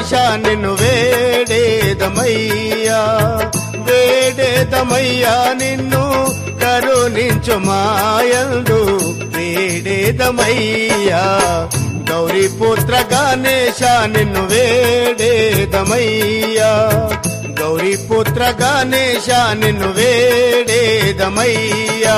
గణేశ నిన్ను వేడేదమయ్యా వేడేదమయ్యా నిన్ను కరుణించు మాయందు వేడేదమయ్యా గౌరీ పుత్ర గణేశ నిన్ను వేడేదమయ్యా గౌరీ పుత్ర గణేశ నిన్ను వేడేదమయ్యా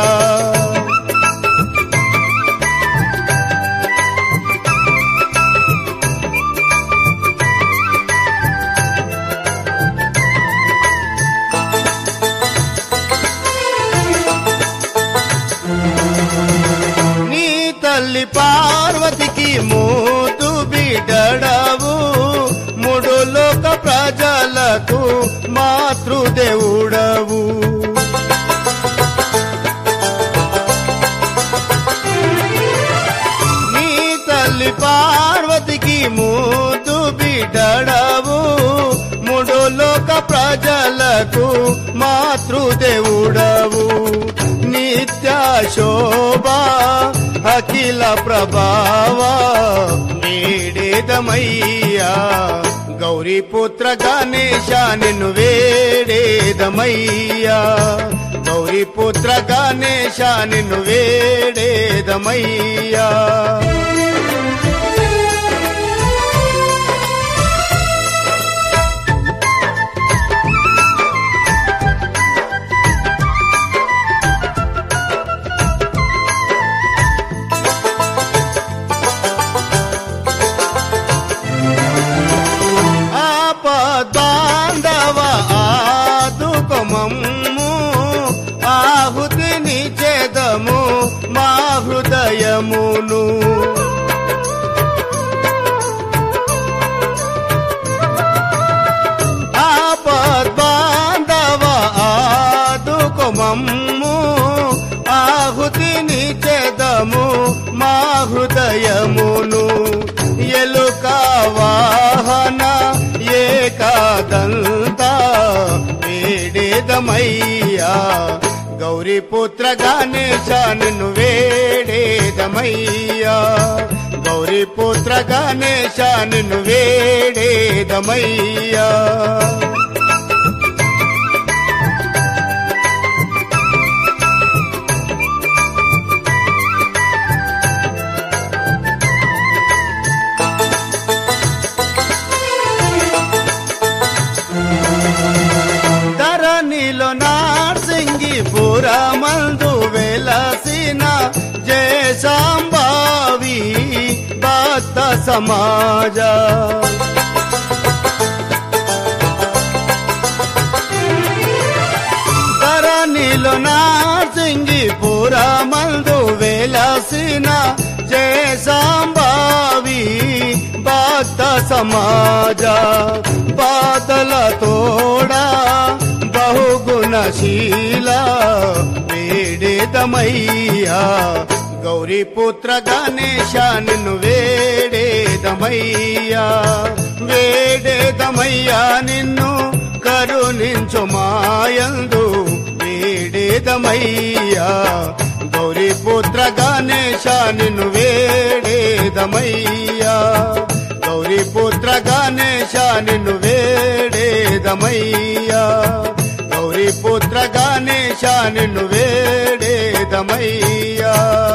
నీ తల్లి పార్వతికి మూతు బిడడవు మూడు లోక ప్రజలకు మాతృదేవుడవు నీ తల్లి పార్వతికి మూతు బిడడవు మూడు లోక ప్రజలకు మాతృదేవుడవు నిత్య శోభా అఖిల ప్రభావ వేడేదమయ్యా గౌరీ పుత్ర గణేశ నిన్ను వేడేదమయ్యా గౌరీ పుత్ర గణేశ నిన్ను వేడేదమయ్యా ఆపదాండవ ఆదుకమమ్ము ఆహుతిని చేదము మా హృదయమును ఆపద్బాంధవ ఆదుకమమ్ము ఆహుతిని చేదము మా హృదయమును ఎలుక వాహన ఏకాదంత వేడేదమయ్యా గౌరీ పుత్ర గణేశ నిన్ను వేడేదమయ్యా గౌరీ పుత్ర గణేశ నిన్ను వేడేదమయ్యా ధరణిలో నార్సింగి పురమందు వెలసిన జయసాంబావి భక్త సమాజ ధరణిలో నార్సింగి పురమందు వెలసిన జయసాంబావి భక్త సమాజ బాదల తోడా బహుగుణశీల వేడేదమయ్యా గౌరీ పుత్ర గణేశ నిన్ను వేడేదమయ్యా వేడేదమయ్యా నిన్ను కరుణించు మాయందు వేడేదమయ్యా గౌరీ పుత్ర గణేశ నిన్ను వేడేదమయ్యా గౌరీ పుత్ర గణేశ నిన్ను వేడేదమయ్యా గౌరీ పుత్ర గణేశ నిన్ను వేడేదమయ్యా